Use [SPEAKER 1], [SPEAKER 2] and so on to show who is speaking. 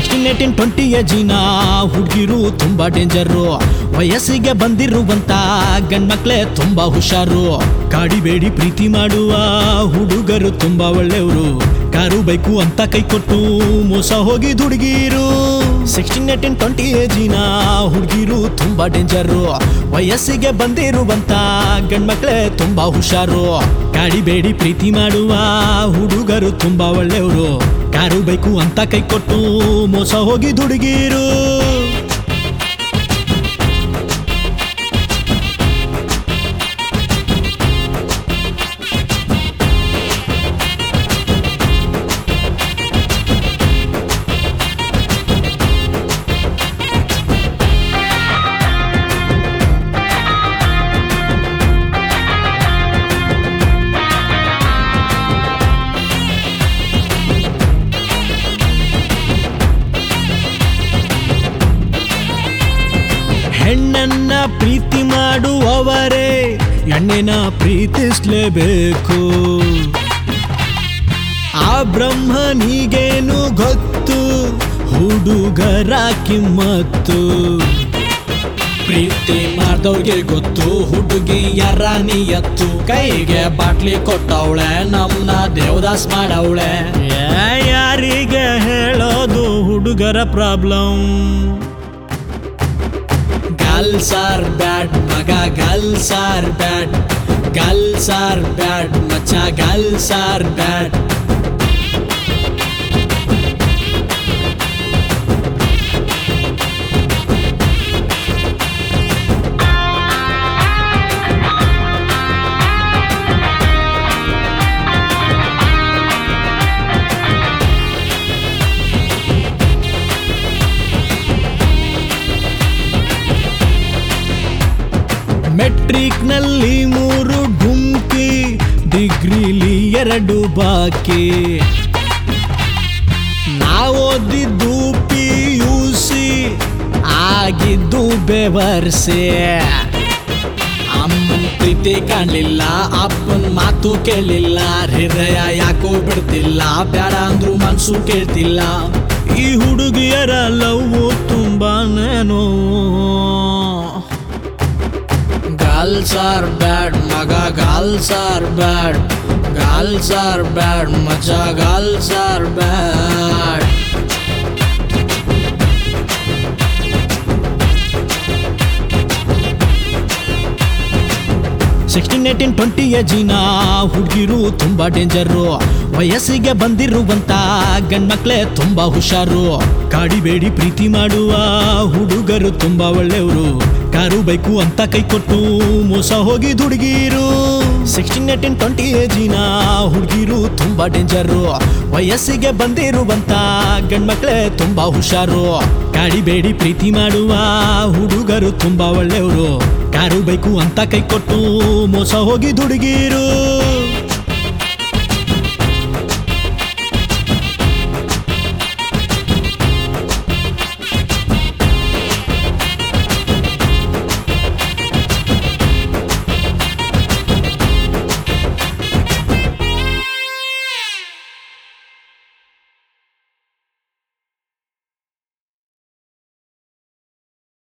[SPEAKER 1] sixteen eighteen twenty ಏಜಿನ ಹುಡುಗಿರು ತುಂಬಾ ಡೇಂಜರು ವಯಸ್ಸಿಗೆ ಬಂದಿರುವಂತ ಗಂಡ್ಮಕ್ಳೇ ತುಂಬಾ ಹುಷಾರು ಕಾಡಿಬೇಡಿ ಪ್ರೀತಿ ಮಾಡುವ ಹುಡುಗರು ತುಂಬಾ ಒಳ್ಳೆಯವರು ಕಾರು ಬೈಕು ಅಂತ ಕೈ ಕೊಟ್ಟು ಮೋಸ ಹೋಗಿ ಹುಡುಗಿರು ಸಿಕ್ಸ್ಟೀನ್ ಏಟೀನ್ ಟ್ವೆಂಟಿ ಏಜಿನ ಹುಡುಗಿರು ತುಂಬಾ ಡೇಂಜರು ವಯಸ್ಸಿಗೆ ಬಂದಿರುವಂತ ಗಂಡ್ಮಕ್ಳೇ ತುಂಬಾ ಹುಷಾರು ಕಾಡಿಬೇಡಿ ಪ್ರೀತಿ ಮಾಡುವ ಹುಡುಗರು ತುಂಬಾ ಒಳ್ಳೆಯವರು ಕಾರು ಬೈಕು ಅಂತ ಕೈ ಕೊಟ್ಟು ಮೋಸ ಹೋಗಿ ಹುಡುಗಿರು ಹೆಣ್ಣನ್ನ ಪ್ರೀತಿ ಮಾಡುವವರೇ ಹೆಣ್ಣಿನ ಪ್ರೀತಿಸ್ಲೇಬೇಕು ಆ ಬ್ರಹ್ಮನಿಗೇನು ಗೊತ್ತು ಹುಡುಗರ ಕಿಮ್ಮತ್ತು ಪ್ರೀತಿ ಮಾಡ್ದವ್ರಿಗೆ ಗೊತ್ತು ಹುಡುಗಿ ಯಾರ ನಿಯತ್ತು ಕೈಗೆ ಬಾಟ್ಲಿ ಕೊಟ್ಟವಳೆ ನಮ್ನ ದೇವದಾಸ್ ಮಾಡವಳೆ ಯಾರಿಗೆ ಹೇಳೋದು ಹುಡುಗರ ಪ್ರಾಬ್ಲಮ್ ಗರ್ಲ್ಸ್ ಆರ್ ಬ್ಯಾಡ್ ಮಗ girls are bad girls are bad ಮಚ್ಚ ಗರ್ಲ್ಸ್ ಆರ್ ಬ್ಯಾಡ್ ಮೆಟ್ರಿಕ್ ನಲ್ಲಿ ಮೂರು ಢುಮ್ಕಿ ಡಿಗ್ರಿಲಿ ಎರಡು ಬಾಕಿ ನಾವೋದಿದ್ದು ಪಿ ಯು ಸಿ ಆಗಿದ್ದು ಬೆವರ್ಸೆ ಅಮ್ಮನ್ ಪ್ರೀತಿ ಕಾಣ್ಲಿಲ್ಲ ಅಪ್ಪನ್ ಮಾತು ಕೇಳಿಲ್ಲ ಹೃದಯ ಯಾಕೋ ಬಿಡ್ತಿಲ್ಲ ಬ್ಯಾಡ ಅಂದ್ರು ಮನ್ಸು ಕೇಳ್ತಿಲ್ಲ ಈ ಹುಡುಗಿಯರ ಲವ್ ತುಂಬಾನೇನೋ ಗರ್ಲ್ಸ್ ಆರ್ ಬ್ಯಾಡ್ ಮಗ girls are bad girls are bad ಮಚ್ಚ girls are bad sixteen eighteen twenty ಏಜಿನ ಹುಡುಗಿರು ತುಂಬಾ ಡೇಂಜರು ವಯಸ್ಸಿಗೆ ಬಂದಿರುವಂತ ಗಂಡ್ಮಕ್ಳೇ ತುಂಬಾ ಹುಷಾರು ಕಾಡಿಬೇಡಿ ಪ್ರೀತಿ ಮಾಡುವ ಹುಡುಗರು ತುಂಬಾ ಒಳ್ಳೆಯವರು ಕಾರು ಬೈಕು ಅಂತ ಕೈ ಕೊಟ್ಟು ಮೋಸ ಹೋಗಿ ಹುಡುಗಿರು ಸಿಕ್ಸ್ಟೀನ್ ಏಟೀನ್ ಟ್ವೆಂಟಿ ಏಜಿನ ಹುಡುಗಿರು ತುಂಬಾ ಡೇಂಜರು ವಯಸ್ಸಿಗೆ ಬಂದಿರುವಂತ ಗಂಡ್ಮಕ್ಳೇ ತುಂಬಾ ಹುಷಾರು ಕಾಡಿಬೇಡಿ ಪ್ರೀತಿ ಮಾಡುವ ಹುಡುಗರು ತುಂಬಾ ಒಳ್ಳೆಯವರು ಕಾರು ಬೈಕು ಅಂತ ಕೈ ಕೊಟ್ಟು ಮೋಸ ಹೋಗಿ ಹುಡುಗಿರು